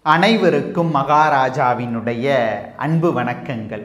அனைவருக்கும் மகாராஜாவினுடைய அன்பு வணக்கங்கள்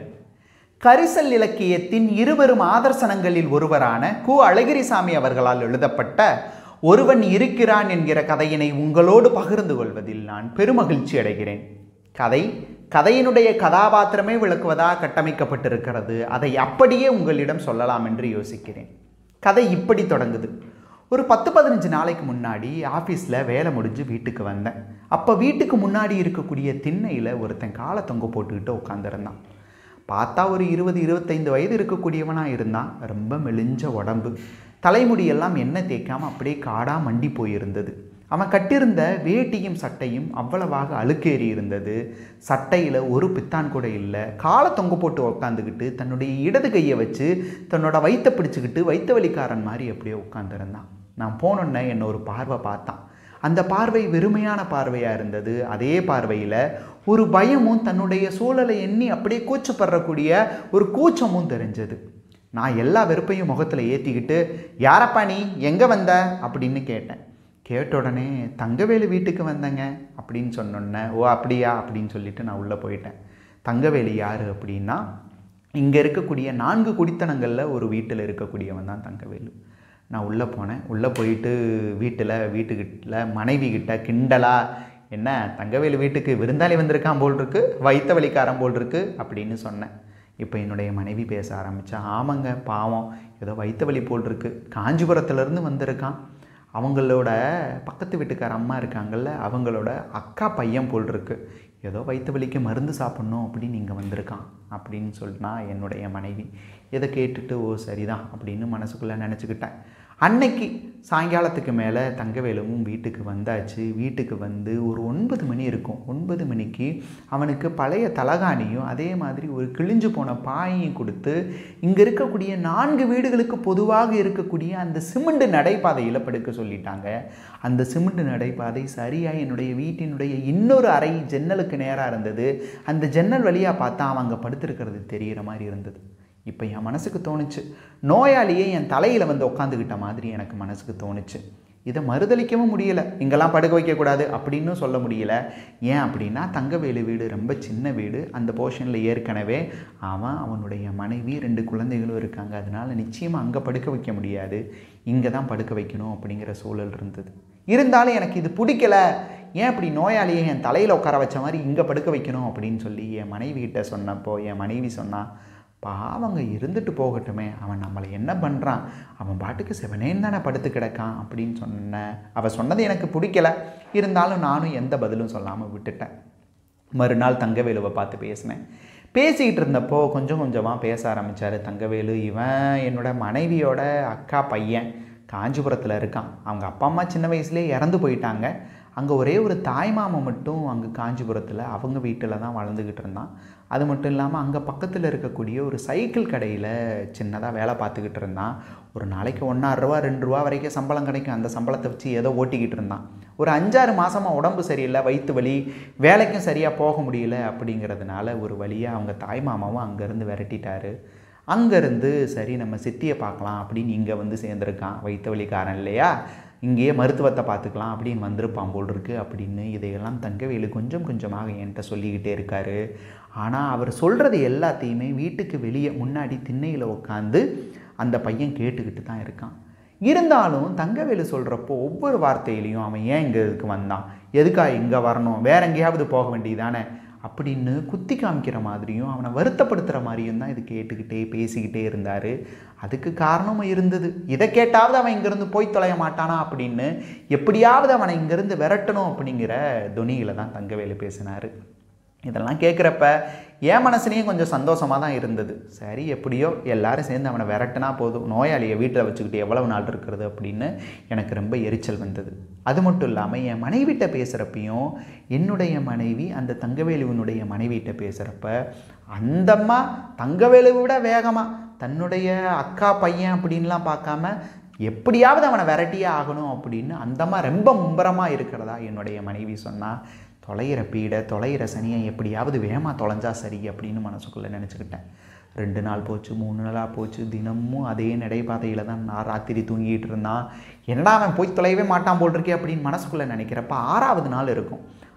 கரிசல் இலக்கியத்தின் இருவரும் ஆதர்சனங்களில் ஒருவரான கு அழகிரிசாமி அவர்களால் எழுதப்பட்ட ஒருவன் இருக்கிறான் என்கிற கதையினை உங்களோடு பகிர்ந்து கொள்வதில் நான் பெருமகிழ்ச்சி அடைகிறேன் கதை கதையினுடைய கதாபாத்திரமே விளக்குவதாக கட்டமைக்கப்பட்டிருக்கிறது அதை அப்படியே உங்களிடம் சொல்லலாம் என்று யோசிக்கிறேன் கதை இப்படி தொடங்குது ஒரு பத்து பதினஞ்சு நாளைக்கு முன்னாடி ஆஃபீஸில் வேலை முடிஞ்சு வீட்டுக்கு வந்தேன் அப்போ வீட்டுக்கு முன்னாடி இருக்கக்கூடிய திண்ணையில் ஒருத்தன் காலை தொங்க போட்டுக்கிட்டு உட்காந்துருந்தான் பார்த்தா ஒரு இருபது இருபத்தைந்து வயது இருக்கக்கூடியவனாக இருந்தான் ரொம்ப மெலிஞ்ச உடம்பு தலைமுடியெல்லாம் எண்ணெய் தேய்க்காமல் அப்படியே காடாக மண்டி போயிருந்தது அவன் கட்டியிருந்த வேட்டியும் சட்டையும் அவ்வளவாக அழுக்கேறி இருந்தது சட்டையில் ஒரு பித்தான் கூட இல்லை காலை தொங்க போட்டு உட்காந்துக்கிட்டு தன்னுடைய இடது கையை வச்சு தன்னோட வயித்தை பிடிச்சிக்கிட்டு வைத்த வலிக்காரன் மாதிரி அப்படியே உட்காந்துருந்தான் நான் போனோன்னே என்னை ஒரு பார்வை பார்த்தான் அந்த பார்வை வெறுமையான பார்வையாக இருந்தது அதே பார்வையில் ஒரு பயமும் தன்னுடைய சூழலை எண்ணி அப்படியே கூச்சப்படுறக்கூடிய ஒரு கூச்சமும் தெரிஞ்சது நான் எல்லா வெறுப்பையும் முகத்தில் ஏற்றிக்கிட்டு யாரப்பா நீ எங்கே வந்த அப்படின்னு கேட்டேன் கேட்ட உடனே தங்கவேலு வீட்டுக்கு வந்தேங்க அப்படின்னு சொன்னோன்னே ஓ அப்படியா அப்படின்னு சொல்லிட்டு நான் உள்ளே போயிட்டேன் தங்கவேலு யார் அப்படின்னா இங்கே இருக்கக்கூடிய நான்கு குடித்தனங்களில் ஒரு வீட்டில் இருக்கக்கூடியவன் தான் தங்கவேலு நான் உள்ளே போனேன் உள்ளே போயிட்டு வீட்டில் வீட்டுக்கிட்ட மனைவி கிட்ட கிண்டலா என்ன தங்கவேலு வீட்டுக்கு விருந்தாளி வந்திருக்கான் போல் இருக்கு வைத்த வலிக்காரன் போல் இருக்கு அப்படின்னு சொன்னேன் இப்போ என்னுடைய மனைவி பேச ஆரம்பித்தா ஆமாங்க பாவம் ஏதோ வைத்த வலி போல் இருக்கு காஞ்சிபுரத்துலேருந்து வந்திருக்கான் அவங்களோட பக்கத்து வீட்டுக்கார அம்மா இருக்காங்கல்ல அவங்களோட அக்கா பையன் போல் இருக்கு ஏதோ வயிற்று வலிக்கு மருந்து சாப்பிட்ணும் அப்படின்னு இங்கே வந்திருக்கான் அப்படின்னு சொன்னா என்னுடைய மனைவி இதை கேட்டுட்டு ஓ சரிதான் அப்படின்னு மனசுக்குள்ளே நினச்சிக்கிட்டேன் அன்னைக்கு சாயங்காலத்துக்கு மேலே தங்கவேலுவும் வீட்டுக்கு வந்தாச்சு வீட்டுக்கு வந்து ஒரு ஒன்பது மணி இருக்கும் ஒன்பது மணிக்கு அவனுக்கு பழைய தலகாணியும் அதே மாதிரி ஒரு கிழிஞ்சு போன பாயையும் கொடுத்து இங்கே இருக்கக்கூடிய நான்கு வீடுகளுக்கு பொதுவாக இருக்கக்கூடிய அந்த சிமெண்ட் நடைபாதையில் படுக்க சொல்லிட்டாங்க அந்த சிமெண்ட் நடைபாதை சரியாக என்னுடைய வீட்டினுடைய இன்னொரு அறை ஜன்னலுக்கு நேராக இருந்தது அந்த ஜன்னல் வழியாக பார்த்தா அவன் அங்கே படுத்திருக்கிறது தெரிகிற மாதிரி இருந்தது இப்போ என் மனசுக்கு தோணுச்சு நோயாளியே என் தலையில் வந்து உட்காந்துக்கிட்ட மாதிரி எனக்கு மனசுக்கு தோணுச்சு இதை மறுதளிக்கவும் முடியலை இங்கெல்லாம் படுக்க வைக்கக்கூடாது அப்படின்னு சொல்ல முடியல ஏன் அப்படின்னா தங்கவேலு வீடு ரொம்ப சின்ன வீடு அந்த போர்ஷனில் ஏற்கனவே அவன் அவனுடைய மனைவி ரெண்டு குழந்தைகளும் இருக்காங்க அதனால் நிச்சயமாக அங்கே படுக்க வைக்க முடியாது இங்கே தான் படுக்க வைக்கணும் அப்படிங்கிற சூழல் இருந்தது இருந்தாலும் எனக்கு இது பிடிக்கல ஏன் இப்படி நோயாளியை என் தலையில் உட்கார வச்ச மாதிரி இங்கே படுக்க வைக்கணும் அப்படின்னு சொல்லி என் மனைவி கிட்ட சொன்னப்போ என் மனைவி சொன்னான் பாவங்க இருந்துட்டு போகட்டுமே அவன் நம்மளை என்ன பண்ணுறான் அவன் பாட்டுக்கு செவனேன்னு தானே படுத்து கிடக்கான் அப்படின்னு சொன்னேன் அவள் சொன்னது எனக்கு பிடிக்கல இருந்தாலும் நானும் எந்த பதிலும் சொல்லாமல் விட்டுட்டேன் மறுநாள் தங்கவேலுவை பார்த்து பேசினேன் பேசிக்கிட்டு இருந்தப்போ கொஞ்சம் கொஞ்சமாக பேச ஆரம்பித்தார் தங்கவேலு இவன் என்னோட மனைவியோட அக்கா பையன் காஞ்சிபுரத்தில் இருக்கான் அவங்க அப்பா அம்மா சின்ன வயசுலேயே இறந்து போயிட்டாங்க அங்கே ஒரே ஒரு தாய் மாமன் மட்டும் அங்கே காஞ்சிபுரத்தில் அவங்க வீட்டில் தான் வளர்ந்துக்கிட்டு இருந்தான் அது மட்டும் இல்லாமல் அங்கே பக்கத்தில் இருக்கக்கூடிய ஒரு சைக்கிள் கடையில் சின்னதாக வேலை பார்த்துக்கிட்டு இருந்தான் ஒரு நாளைக்கு ஒன்றாயிரரூவா ரெண்டு ரூபா வரைக்கும் சம்பளம் கிடைக்கும் அந்த சம்பளத்தை வச்சு ஏதோ ஓட்டிக்கிட்டு இருந்தான் ஒரு அஞ்சாறு மாதமாக உடம்பு சரியில்லை வயிற்று வலி வேலைக்கும் சரியாக போக முடியல அப்படிங்கிறதுனால ஒரு வழியாக அவங்க தாய் மாமாவும் அங்கேருந்து விரட்டிட்டாரு அங்கேருந்து சரி நம்ம சித்தியை பார்க்கலாம் அப்படின்னு இங்கே வந்து சேர்ந்துருக்கான் வைத்த வலிக்காரன் இல்லையா இங்கேயே மருத்துவத்தை பார்த்துக்கலாம் அப்படின்னு வந்திருப்பான் போல் இருக்கு அப்படின்னு இதையெல்லாம் தங்கவேலு கொஞ்சம் கொஞ்சமாக என்கிட்ட சொல்லிக்கிட்டே இருக்காரு ஆனால் அவர் சொல்கிறது எல்லாத்தையுமே வீட்டுக்கு வெளியே முன்னாடி திண்ணையில் உட்காந்து அந்த பையன் கேட்டுக்கிட்டு தான் இருக்கான் இருந்தாலும் தங்கவேலு சொல்கிறப்போ ஒவ்வொரு வார்த்தையிலையும் அவன் ஏன் இங்கே இதுக்கு வந்தான் எதுக்கா இங்கே வரணும் வேற எங்கேயாவது போக வேண்டியதானே அப்படின்னு குத்தி காமிக்கிற மாதிரியும் அவனை வருத்தப்படுத்துகிற மாதிரியும் தான் இது கேட்டுக்கிட்டே பேசிக்கிட்டே இருந்தார் அதுக்கு காரணமும் இருந்தது இதை கேட்டாவது அவன் இங்கேருந்து போய் தொலைய மாட்டானா அப்படின்னு எப்படியாவது அவனை இங்கேருந்து விரட்டணும் அப்படிங்கிற துணியில் தான் தங்கவேலு பேசினார் இதெல்லாம் கேட்குறப்ப என் மனசுலேயும் கொஞ்சம் சந்தோஷமாக தான் இருந்தது சரி எப்படியோ எல்லாரும் சேர்ந்து அவனை விரட்டினா போதும் நோயாளியை வீட்டில் வச்சுக்கிட்டு எவ்வளவு நாள் இருக்கிறது அப்படின்னு எனக்கு ரொம்ப எரிச்சல் வந்தது அது மட்டும் இல்லாமல் என் மனைவிட்ட பேசுகிறப்பையும் என்னுடைய மனைவி அந்த தங்கவேலுவனுடைய மனைவிட்ட பேசுகிறப்ப அந்தம்மா தங்கவேலுவை விட வேகமாக தன்னுடைய அக்கா பையன் அப்படின்லாம் பார்க்காம எப்படியாவது அவனை விரட்டியே ஆகணும் அப்படின்னு அந்தம்மா ரொம்ப மும்பரமாக இருக்கிறதா என்னுடைய மனைவி சொன்னால் தொலைகிற பீடை தொலைகிற சனியை எப்படியாவது வேகமாக தொலைஞ்சா சரி அப்படின்னு மனசுக்குள்ளே நினச்சிக்கிட்டேன் ரெண்டு நாள் போச்சு மூணு நாளாக போச்சு தினமும் அதே நடைபாதையில் தான் நான் ராத்திரி தூங்கிட்டு இருந்தான் என்னடா அவன் போய் தொலையவே மாட்டான் போல் இருக்கே அப்படின்னு மனசுக்குள்ளே நினைக்கிறப்ப ஆறாவது நாள் இருக்கும்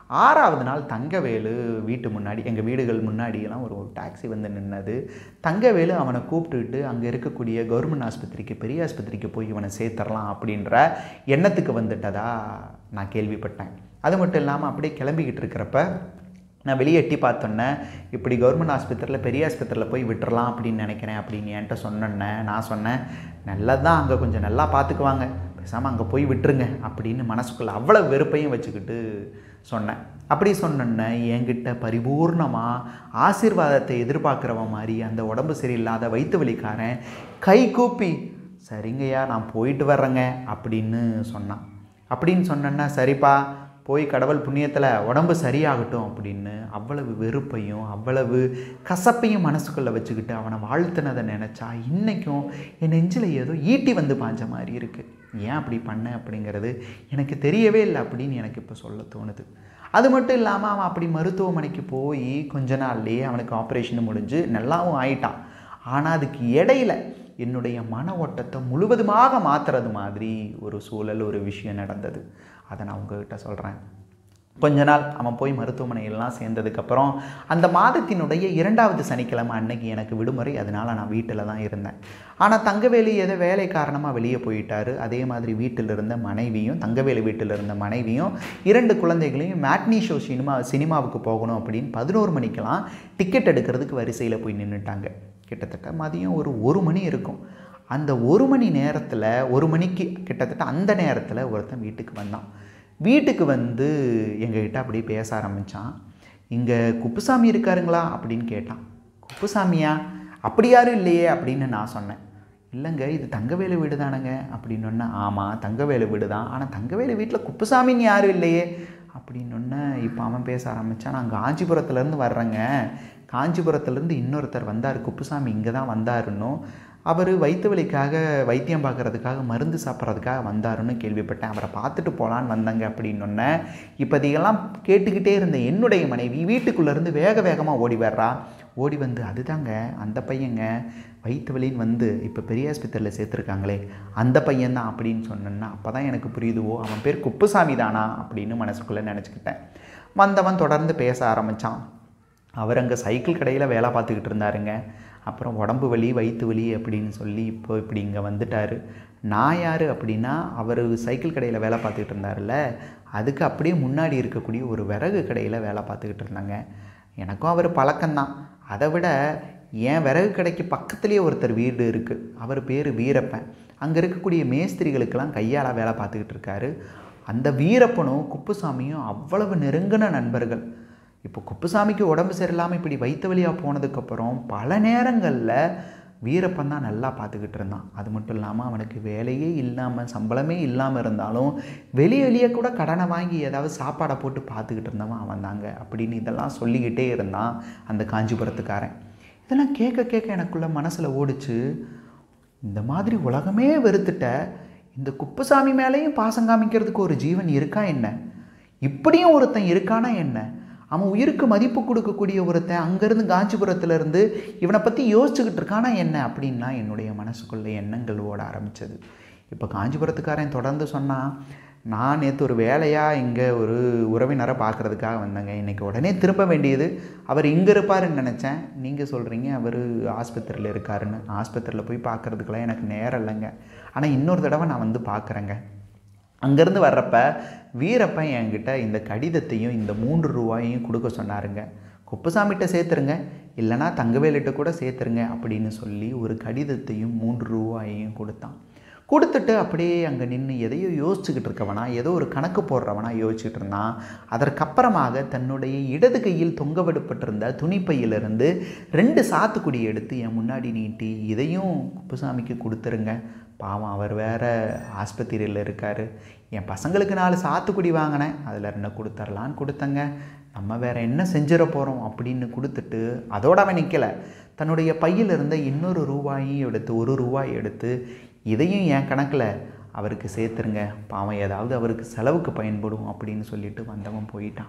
ஆறாவது நாள் தங்கவேலு வீட்டு முன்னாடி எங்கள் வீடுகள் முன்னாடியெல்லாம் ஒரு டாக்ஸி வந்து நின்னது தங்கவேலு அவனை கூப்பிட்டுட்டு அங்கே இருக்கக்கூடிய கவர்மெண்ட் ஆஸ்பத்திரிக்கு பெரிய ஆஸ்பத்திரிக்கு போய் இவனை சேர்த்துடலாம் அப்படின்ற எண்ணத்துக்கு வந்துட்டதா நான் கேள்விப்பட்டேன் அது மட்டும் இல்லாமல் அப்படியே கிளம்பிக்கிட்டு இருக்கிறப்ப நான் வெளியே எட்டி பார்த்தோன்னே இப்படி கவர்மெண்ட் ஆஸ்பத்திரியில் பெரிய ஆஸ்பத்திரியில் போய் விட்டுறலாம் அப்படின்னு நினைக்கிறேன் அப்படின்னு என்கிட்ட சொன்னேன்னே நான் சொன்னேன் நல்லது தான் அங்கே கொஞ்சம் நல்லா பார்த்துக்குவாங்க பேசாமல் அங்கே போய் விட்டுருங்க அப்படின்னு மனசுக்குள்ளே அவ்வளோ வெறுப்பையும் வச்சுக்கிட்டு சொன்னேன் அப்படி சொன்னோன்னே என்கிட்ட பரிபூர்ணமாக ஆசீர்வாதத்தை எதிர்பார்க்குறவன் மாதிரி அந்த உடம்பு சரியில்லாத வயிற்று வலிக்காரன் கை கூப்பி சரிங்கய்யா நான் போயிட்டு வர்றேங்க அப்படின்னு சொன்னான் அப்படின்னு சொன்னேன்னா சரிப்பா போய் கடவுள் புண்ணியத்தில் உடம்பு சரியாகட்டும் அப்படின்னு அவ்வளவு வெறுப்பையும் அவ்வளவு கசப்பையும் மனசுக்குள்ளே வச்சுக்கிட்டு அவனை வாழ்த்துனதை நினச்சா இன்றைக்கும் என் நெஞ்சில் ஏதோ ஈட்டி வந்து பாஞ்ச மாதிரி இருக்குது ஏன் அப்படி பண்ண அப்படிங்கிறது எனக்கு தெரியவே இல்லை அப்படின்னு எனக்கு இப்போ சொல்ல தோணுது அது மட்டும் இல்லாமல் அவன் அப்படி மருத்துவமனைக்கு போய் கொஞ்ச நாள்லேயே அவனுக்கு ஆப்ரேஷன் முடிஞ்சு நல்லாவும் ஆயிட்டான் ஆனால் அதுக்கு இடையில என்னுடைய மன ஓட்டத்தை முழுவதுமாக மாற்றுறது மாதிரி ஒரு சூழல் ஒரு விஷயம் நடந்தது அதை நான் உங்ககிட்ட சொல்கிறேன் கொஞ்ச நாள் அவன் போய் மருத்துவமனையெல்லாம் சேர்ந்ததுக்கப்புறம் அந்த மாதத்தினுடைய இரண்டாவது சனிக்கிழமை அன்னைக்கு எனக்கு விடுமுறை அதனால் நான் வீட்டில் தான் இருந்தேன் ஆனால் தங்கவேலு ஏதோ வேலை காரணமாக வெளியே போயிட்டாரு அதே மாதிரி வீட்டில் இருந்த மனைவியும் தங்கவேலு வீட்டில் இருந்த மனைவியும் இரண்டு குழந்தைகளையும் மேட்னி ஷோ சினிமா சினிமாவுக்கு போகணும் அப்படின்னு பதினோரு மணிக்கெல்லாம் டிக்கெட் எடுக்கிறதுக்கு வரிசையில் போய் நின்றுட்டாங்க கிட்டத்தட்ட மதியம் ஒரு ஒரு மணி இருக்கும் அந்த ஒரு மணி நேரத்தில் ஒரு மணிக்கு கிட்டத்தட்ட அந்த நேரத்தில் ஒருத்தன் வீட்டுக்கு வந்தான் வீட்டுக்கு வந்து எங்ககிட்ட அப்படியே பேச ஆரம்பித்தான் இங்கே குப்புசாமி இருக்காருங்களா அப்படின்னு கேட்டான் குப்புசாமியா அப்படி யாரும் இல்லையே அப்படின்னு நான் சொன்னேன் இல்லைங்க இது தங்கவேலு வீடு தானேங்க அப்படின்னு ஆமாம் தங்கவேலு வீடு தான் ஆனால் தங்கவேலு வீட்டில் குப்புசாமின்னு யாரும் இல்லையே அப்படின்னு இப்போ அவன் பேச ஆரம்பித்தான் நான் காஞ்சிபுரத்துலேருந்து வர்றேங்க காஞ்சிபுரத்துலேருந்து இன்னொருத்தர் வந்தார் குப்புசாமி இங்கே தான் வந்தாருன்னும் அவர் வயிற்று வலிக்காக வைத்தியம் பார்க்குறதுக்காக மருந்து சாப்பிட்றதுக்காக வந்தாருன்னு கேள்விப்பட்டேன் அவரை பார்த்துட்டு போகலான்னு வந்தாங்க அப்படின்னொன்னே இப்போ இதையெல்லாம் கேட்டுக்கிட்டே இருந்த என்னுடைய மனைவி வீட்டுக்குள்ளேருந்து வேக வேகமாக ஓடி வர்றா ஓடி வந்து அதுதாங்க அந்த பையங்க வயிற்று வலின்னு வந்து இப்போ பெரிய ஆஸ்பத்திரியில் சேர்த்துருக்காங்களே அந்த பையன்தான் அப்படின்னு சொன்னேன்னா அப்போ தான் எனக்கு புரியுதுவோ அவன் பேர் குப்புசாமி தானா அப்படின்னு மனசுக்குள்ளே நினச்சிக்கிட்டேன் வந்தவன் தொடர்ந்து பேச ஆரம்பித்தான் அவர் அங்கே சைக்கிள் கடையில் வேலை பார்த்துக்கிட்டு இருந்தாருங்க அப்புறம் உடம்பு வலி வயிற்று வலி அப்படின்னு சொல்லி இப்போ இப்படி இங்கே வந்துட்டார் நான் யார் அப்படின்னா அவர் சைக்கிள் கடையில் வேலை பார்த்துக்கிட்டு இருந்தார்ல அதுக்கு அப்படியே முன்னாடி இருக்கக்கூடிய ஒரு விறகு கடையில் வேலை பார்த்துக்கிட்டு இருந்தாங்க எனக்கும் அவர் பழக்கம்தான் அதை விட என் விறகு கடைக்கு பக்கத்துலேயே ஒருத்தர் வீடு இருக்குது அவர் பேர் வீரப்பன் அங்கே இருக்கக்கூடிய மேஸ்திரிகளுக்கெல்லாம் கையால் வேலை பார்த்துக்கிட்டு இருக்காரு அந்த வீரப்பனும் குப்புசாமியும் அவ்வளவு நெருங்கின நண்பர்கள் இப்போ குப்புசாமிக்கு உடம்பு சரியில்லாமல் இப்படி வயிற்று வழியாக போனதுக்கப்புறம் பல நேரங்களில் வீரப்பன் தான் நல்லா பார்த்துக்கிட்டு இருந்தான் அது மட்டும் இல்லாமல் அவனுக்கு வேலையே இல்லாமல் சம்பளமே இல்லாமல் இருந்தாலும் வெளியே வெளியே கூட கடனை வாங்கி ஏதாவது சாப்பாடை போட்டு பார்த்துக்கிட்டு இருந்தவன் அவன் தாங்க அப்படின்னு இதெல்லாம் சொல்லிக்கிட்டே இருந்தான் அந்த காஞ்சிபுரத்துக்காரன் இதெல்லாம் கேட்க கேட்க எனக்குள்ள மனசில் ஓடிச்சு இந்த மாதிரி உலகமே வெறுத்துட்ட இந்த குப்புசாமி மேலேயும் பாசம் காமிக்கிறதுக்கு ஒரு ஜீவன் இருக்கா என்ன இப்படியும் ஒருத்தன் இருக்கானா என்ன அவன் உயிருக்கு மதிப்பு கொடுக்கக்கூடிய ஒருத்தன் அங்கேருந்து காஞ்சிபுரத்துலேருந்து இவனை பற்றி யோசிச்சுக்கிட்டு இருக்கானா என்ன அப்படின்னா என்னுடைய மனசுக்குள்ளே எண்ணங்கள் ஓட ஆரம்பித்தது இப்போ காஞ்சிபுரத்துக்காரன் தொடர்ந்து சொன்னான் நான் நேற்று ஒரு வேலையாக இங்கே ஒரு உறவினரை பார்க்குறதுக்காக வந்தேங்க இன்றைக்கி உடனே திரும்ப வேண்டியது அவர் இங்கே இருப்பாருன்னு நினச்சேன் நீங்கள் சொல்கிறீங்க அவர் ஆஸ்பத்திரியில் இருக்காருன்னு ஆஸ்பத்திரியில் போய் பார்க்குறதுக்கெல்லாம் எனக்கு நேரம் இல்லைங்க ஆனால் இன்னொரு தடவை நான் வந்து பார்க்குறேங்க அங்கேருந்து வர்றப்ப வீரப்பன் என்கிட்ட இந்த கடிதத்தையும் இந்த மூன்று ரூபாயையும் கொடுக்க சொன்னாருங்க குப்புசாமிகிட்ட சேர்த்துருங்க இல்லைனா தங்கவேலிட்ட கூட சேர்த்துருங்க அப்படின்னு சொல்லி ஒரு கடிதத்தையும் மூன்று ரூபாயையும் கொடுத்தான் கொடுத்துட்டு அப்படியே அங்கே நின்று எதையோ யோசிச்சுக்கிட்டு இருக்கவனா ஏதோ ஒரு கணக்கு போடுறவனா யோசிச்சுட்டு இருந்தான் அதற்கப்புறமாக தன்னுடைய இடது கையில் தொங்க விடப்பட்டிருந்த துணிப்பையிலிருந்து ரெண்டு சாத்துக்குடி எடுத்து என் முன்னாடி நீட்டி இதையும் குப்புசாமிக்கு கொடுத்துருங்க பாவம் அவர் வேற ஆஸ்பத்திரியில் இருக்கார் என் பசங்களுக்கு நாலு சாத்துக்குடி வாங்கினேன் அதில் ரெண்டு கொடுத்துர்லான்னு கொடுத்தங்க நம்ம வேற என்ன செஞ்சிட போகிறோம் அப்படின்னு கொடுத்துட்டு அதோட அவன் நிற்கலை தன்னுடைய பையில் இருந்த இன்னொரு ரூபாயையும் எடுத்து ஒரு ரூபாய் எடுத்து இதையும் என் கணக்கில் அவருக்கு சேர்த்துருங்க பாவம் ஏதாவது அவருக்கு செலவுக்கு பயன்படும் அப்படின்னு சொல்லிட்டு வந்தவன் போயிட்டான்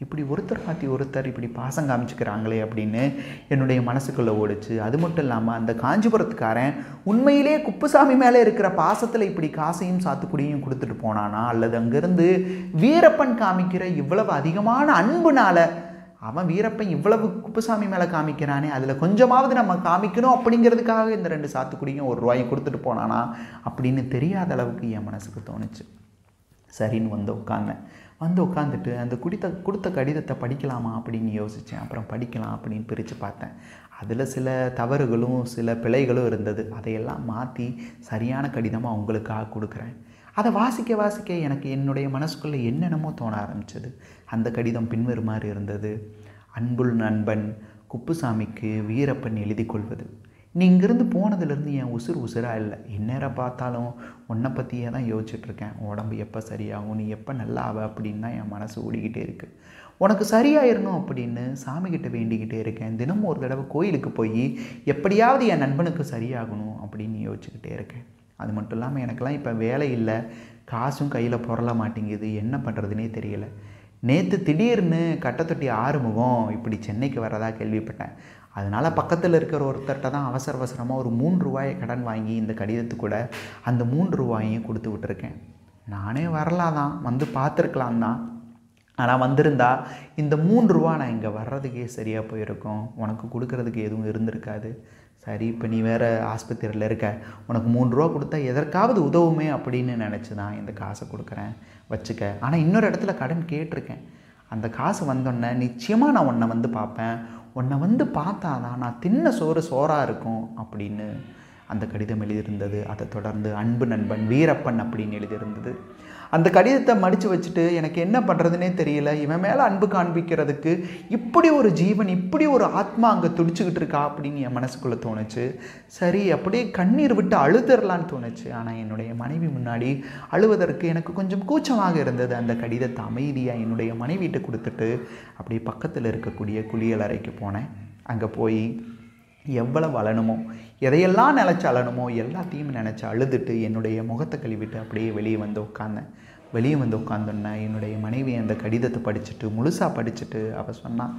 இப்படி ஒருத்தர் மாற்றி ஒருத்தர் இப்படி பாசம் காமிச்சுக்கிறாங்களே அப்படின்னு என்னுடைய மனசுக்குள்ளே ஓடிச்சு அது மட்டும் இல்லாமல் அந்த காஞ்சிபுரத்துக்காரன் உண்மையிலே குப்புசாமி மேலே இருக்கிற பாசத்தில் இப்படி காசையும் சாத்துக்குடியும் கொடுத்துட்டு போனானா அல்லது அங்கேருந்து வீரப்பன் காமிக்கிற இவ்வளவு அதிகமான அன்புனால அவன் வீரப்பன் இவ்வளவு குப்புசாமி மேலே காமிக்கிறானே அதில் கொஞ்சமாவது நம்ம காமிக்கணும் அப்படிங்கிறதுக்காக இந்த ரெண்டு சாத்துக்குடியும் ஒரு ரூபாயும் கொடுத்துட்டு போனானா அப்படின்னு தெரியாத அளவுக்கு என் மனசுக்கு தோணுச்சு சரின்னு வந்து உட்காந்தேன் வந்து உட்காந்துட்டு அந்த குடித்த கொடுத்த கடிதத்தை படிக்கலாமா அப்படின்னு யோசித்தேன் அப்புறம் படிக்கலாம் அப்படின்னு பிரித்து பார்த்தேன் அதில் சில தவறுகளும் சில பிழைகளும் இருந்தது அதையெல்லாம் மாற்றி சரியான கடிதமாக உங்களுக்காக கொடுக்குறேன் அதை வாசிக்க வாசிக்க எனக்கு என்னுடைய மனசுக்குள்ளே என்னென்னமோ தோண ஆரம்பிச்சது அந்த கடிதம் பின்வருமாறு இருந்தது அன்புள் நண்பன் குப்புசாமிக்கு வீரப்பன் எழுதி கொள்வது நீ இங்கேருந்து போனதுலேருந்து என் உசுறு உசுராக இல்லை எந்நேரம் பார்த்தாலும் உன்னை பற்றியே தான் யோசிச்சுட்ருக்கேன் உடம்பு எப்போ சரியாகும் நீ எப்போ நல்லா ஆவ அப்படின்னு தான் என் மனசு ஓடிக்கிட்டே இருக்குது உனக்கு சரியாயிரணும் அப்படின்னு சாமிக்கிட்ட வேண்டிக்கிட்டே இருக்கேன் தினமும் ஒரு தடவை கோயிலுக்கு போய் எப்படியாவது என் நண்பனுக்கு சரியாகணும் அப்படின்னு யோசிச்சுக்கிட்டே இருக்கேன் அது மட்டும் இல்லாமல் எனக்கெல்லாம் இப்போ வேலை இல்லை காசும் கையில் புரள மாட்டேங்குது என்ன பண்ணுறதுனே தெரியல நேற்று திடீர்னு கட்டத்தொட்டி ஆறுமுகம் இப்படி சென்னைக்கு வரதா கேள்விப்பட்டேன் அதனால் பக்கத்தில் இருக்கிற ஒருத்தர்கிட்ட தான் அவசர அவசரமாக ஒரு மூன்று ரூபாயை கடன் வாங்கி இந்த கடிதத்து கூட அந்த மூன்று ரூபாயையும் கொடுத்து விட்டுருக்கேன் நானே வரலாம் தான் வந்து பார்த்துருக்கலாம் தான் ஆனால் வந்திருந்தா இந்த மூன்று ரூபா நான் இங்கே வர்றதுக்கே சரியாக போயிருக்கும் உனக்கு கொடுக்கறதுக்கு எதுவும் இருந்திருக்காது சரி இப்போ நீ வேறு ஆஸ்பத்திரியில் இருக்க உனக்கு மூணு ரூபா கொடுத்தா எதற்காவது உதவுமே அப்படின்னு நினச்சி தான் இந்த காசை கொடுக்குறேன் வச்சுக்க ஆனால் இன்னொரு இடத்துல கடன் கேட்டிருக்கேன் அந்த காசு வந்தோடனே நிச்சயமாக நான் உன்னை வந்து பார்ப்பேன் உன்னை வந்து பார்த்தாதான் நான் தின்ன சோறு சோறாக இருக்கும் அப்படின்னு அந்த கடிதம் எழுதியிருந்தது அதை தொடர்ந்து அன்பு நண்பன் வீரப்பன் அப்படின்னு எழுதியிருந்தது அந்த கடிதத்தை மடித்து வச்சுட்டு எனக்கு என்ன பண்ணுறதுனே தெரியல இவன் மேலே அன்பு காண்பிக்கிறதுக்கு இப்படி ஒரு ஜீவன் இப்படி ஒரு ஆத்மா அங்கே துடிச்சுக்கிட்டு இருக்கா அப்படின்னு என் மனசுக்குள்ளே தோணுச்சு சரி அப்படியே கண்ணீர் விட்டு அழுதரலான்னு தோணுச்சு ஆனால் என்னுடைய மனைவி முன்னாடி அழுவதற்கு எனக்கு கொஞ்சம் கூச்சமாக இருந்தது அந்த கடிதத்தை அமைதியாக என்னுடைய மனைவிட்ட கொடுத்துட்டு அப்படியே பக்கத்தில் இருக்கக்கூடிய குளியல் அறைக்கு போனேன் அங்கே போய் எவ்வளவு அழணுமோ எதையெல்லாம் நினச்சி அழணுமோ எல்லாத்தையும் நினச்சி அழுதுட்டு என்னுடைய முகத்தை கழுவிட்டு அப்படியே வெளியே வந்து உட்காந்தேன் வெளியே வந்து உட்காந்தோன்னே என்னுடைய மனைவி அந்த கடிதத்தை படிச்சுட்டு முழுசாக படிச்சுட்டு அவள் சொன்னான்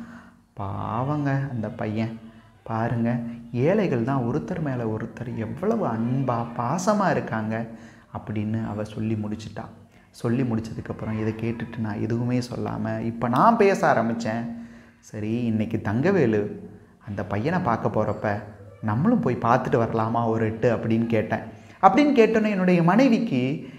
பாவங்க அந்த பையன் பாருங்க ஏழைகள் தான் ஒருத்தர் மேலே ஒருத்தர் எவ்வளவு அன்பாக பாசமாக இருக்காங்க அப்படின்னு அவள் சொல்லி முடிச்சிட்டா சொல்லி முடிச்சதுக்கப்புறம் இதை கேட்டுட்டு நான் எதுவுமே சொல்லாமல் இப்போ நான் பேச ஆரம்பித்தேன் சரி இன்னைக்கு தங்கவேலு அந்த பையனை பார்க்க போகிறப்ப நம்மளும் போய் பார்த்துட்டு வரலாமா ஒரு எட்டு அப்படின்னு கேட்டேன் அப்படின்னு கேட்டோன்னே என்னுடைய மனைவிக்கு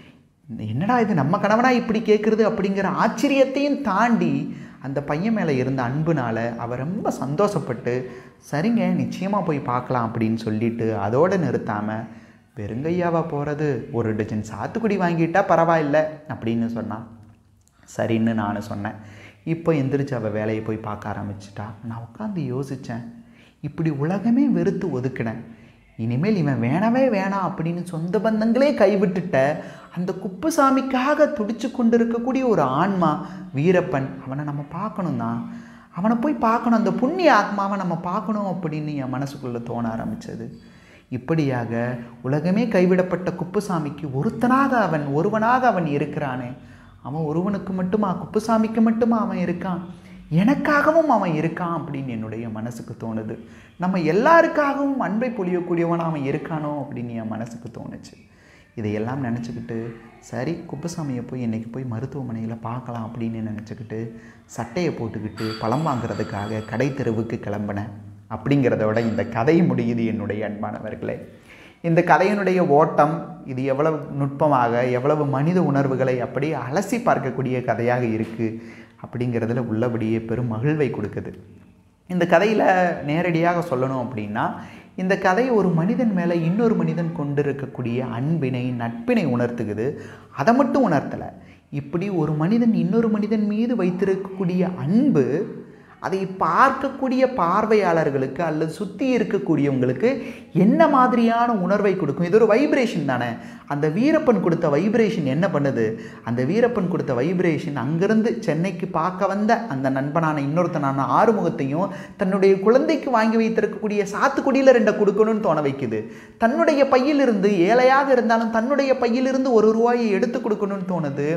என்னடா இது நம்ம கணவனா இப்படி கேட்குறது அப்படிங்கிற ஆச்சரியத்தையும் தாண்டி அந்த பையன் மேலே இருந்த அன்புனால அவ ரொம்ப சந்தோஷப்பட்டு சரிங்க நிச்சயமாக போய் பார்க்கலாம் அப்படின்னு சொல்லிட்டு அதோடு நிறுத்தாமல் வெறுங்கையாவா போகிறது ஒரு டஜன் சாத்துக்குடி வாங்கிட்டா பரவாயில்ல அப்படின்னு சொன்னான் சரின்னு நான் சொன்னேன் இப்போ எந்திரிச்சு அவள் வேலையை போய் பார்க்க ஆரம்பிச்சிட்டா நான் உட்காந்து யோசித்தேன் இப்படி உலகமே வெறுத்து ஒதுக்கினேன் இனிமேல் இவன் வேணவே வேணாம் அப்படின்னு சொந்த பந்தங்களே கைவிட்டுட்ட அந்த குப்புசாமிக்காக துடிச்சு கொண்டு இருக்கக்கூடிய ஒரு ஆன்மா வீரப்பன் அவனை நம்ம பார்க்கணும் தான் அவனை போய் பார்க்கணும் அந்த புண்ணிய ஆத்மாவை நம்ம பார்க்கணும் அப்படின்னு என் மனசுக்குள்ளே தோண ஆரம்பித்தது இப்படியாக உலகமே கைவிடப்பட்ட குப்புசாமிக்கு ஒருத்தனாக அவன் ஒருவனாக அவன் இருக்கிறானே அவன் ஒருவனுக்கு மட்டுமா குப்புசாமிக்கு மட்டுமா அவன் இருக்கான் எனக்காகவும் அவன் இருக்கான் அப்படின்னு என்னுடைய மனசுக்கு தோணுது நம்ம எல்லாருக்காகவும் அன்பை பொழியக்கூடியவன் அவன் இருக்கானோ அப்படின்னு என் மனசுக்கு தோணுச்சு இதையெல்லாம் நினச்சிக்கிட்டு சரி குப்புசாமியை போய் இன்றைக்கி போய் மருத்துவமனையில் பார்க்கலாம் அப்படின்னு நினச்சிக்கிட்டு சட்டையை போட்டுக்கிட்டு பழம் வாங்குறதுக்காக கடை தெருவுக்கு கிளம்பினேன் அப்படிங்கிறதோட இந்த கதை முடியுது என்னுடைய அன்பானவர்களே இந்த கதையினுடைய ஓட்டம் இது எவ்வளவு நுட்பமாக எவ்வளவு மனித உணர்வுகளை அப்படியே அலசி பார்க்கக்கூடிய கதையாக இருக்குது அப்படிங்கிறதுல உள்ளபடியே பெரும் மகிழ்வை கொடுக்குது இந்த கதையில் நேரடியாக சொல்லணும் அப்படின்னா இந்த கதை ஒரு மனிதன் மேலே இன்னொரு மனிதன் கொண்டிருக்கக்கூடிய அன்பினை நட்பினை உணர்த்துக்குது அதை மட்டும் உணர்த்தலை இப்படி ஒரு மனிதன் இன்னொரு மனிதன் மீது வைத்திருக்கக்கூடிய அன்பு அதை பார்க்கக்கூடிய பார்வையாளர்களுக்கு அல்லது சுற்றி இருக்கக்கூடியவங்களுக்கு என்ன மாதிரியான உணர்வை கொடுக்கும் இது ஒரு வைப்ரேஷன் தானே அந்த வீரப்பன் கொடுத்த வைப்ரேஷன் என்ன பண்ணுது அந்த வீரப்பன் கொடுத்த வைப்ரேஷன் அங்கிருந்து சென்னைக்கு பார்க்க வந்த அந்த நண்பனான இன்னொருத்தனான ஆறுமுகத்தையும் தன்னுடைய குழந்தைக்கு வாங்கி வைத்திருக்கக்கூடிய சாத்துக்குடியில் ரெண்டை கொடுக்கணும்னு தோண வைக்குது தன்னுடைய பையிலிருந்து ஏழையாக இருந்தாலும் தன்னுடைய பையிலிருந்து ஒரு ரூபாயை எடுத்து கொடுக்கணும்னு தோணுது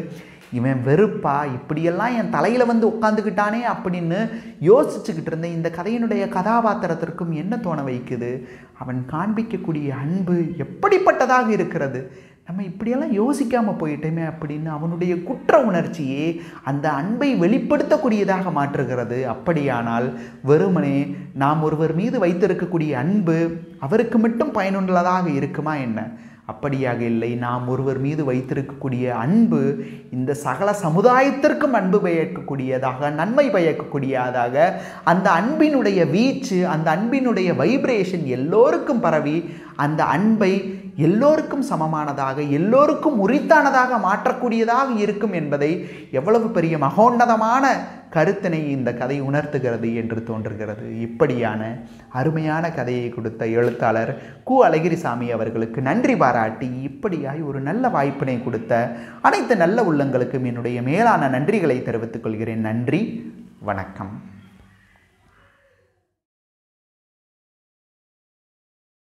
இவன் வெறுப்பா இப்படியெல்லாம் என் தலையில் வந்து உட்காந்துக்கிட்டானே அப்படின்னு யோசிச்சுக்கிட்டு இருந்த இந்த கதையினுடைய கதாபாத்திரத்திற்கும் என்ன தோண வைக்குது அவன் காண்பிக்கக்கூடிய அன்பு எப்படிப்பட்டதாக இருக்கிறது நம்ம இப்படியெல்லாம் யோசிக்காமல் போயிட்டோமே அப்படின்னு அவனுடைய குற்ற உணர்ச்சியே அந்த அன்பை வெளிப்படுத்தக்கூடியதாக மாற்றுகிறது அப்படியானால் வெறுமனே நாம் ஒருவர் மீது வைத்திருக்கக்கூடிய அன்பு அவருக்கு மட்டும் பயனுள்ளதாக இருக்குமா என்ன அப்படியாக இல்லை நாம் ஒருவர் மீது வைத்திருக்கக்கூடிய அன்பு இந்த சகல சமுதாயத்திற்கும் அன்பு பயக்கக்கூடியதாக நன்மை பயக்கக்கூடியதாக அந்த அன்பினுடைய வீச்சு அந்த அன்பினுடைய வைப்ரேஷன் எல்லோருக்கும் பரவி அந்த அன்பை எல்லோருக்கும் சமமானதாக எல்லோருக்கும் உரித்தானதாக மாற்றக்கூடியதாக இருக்கும் என்பதை எவ்வளவு பெரிய மகோன்னதமான கருத்தினை இந்த கதை உணர்த்துகிறது என்று தோன்றுகிறது இப்படியான அருமையான கதையை கொடுத்த எழுத்தாளர் கு அழகிரிசாமி அவர்களுக்கு நன்றி பாராட்டி இப்படியாய் ஒரு நல்ல வாய்ப்பினை கொடுத்த அனைத்து நல்ல உள்ளங்களுக்கும் என்னுடைய மேலான நன்றிகளை தெரிவித்துக் கொள்கிறேன் நன்றி வணக்கம்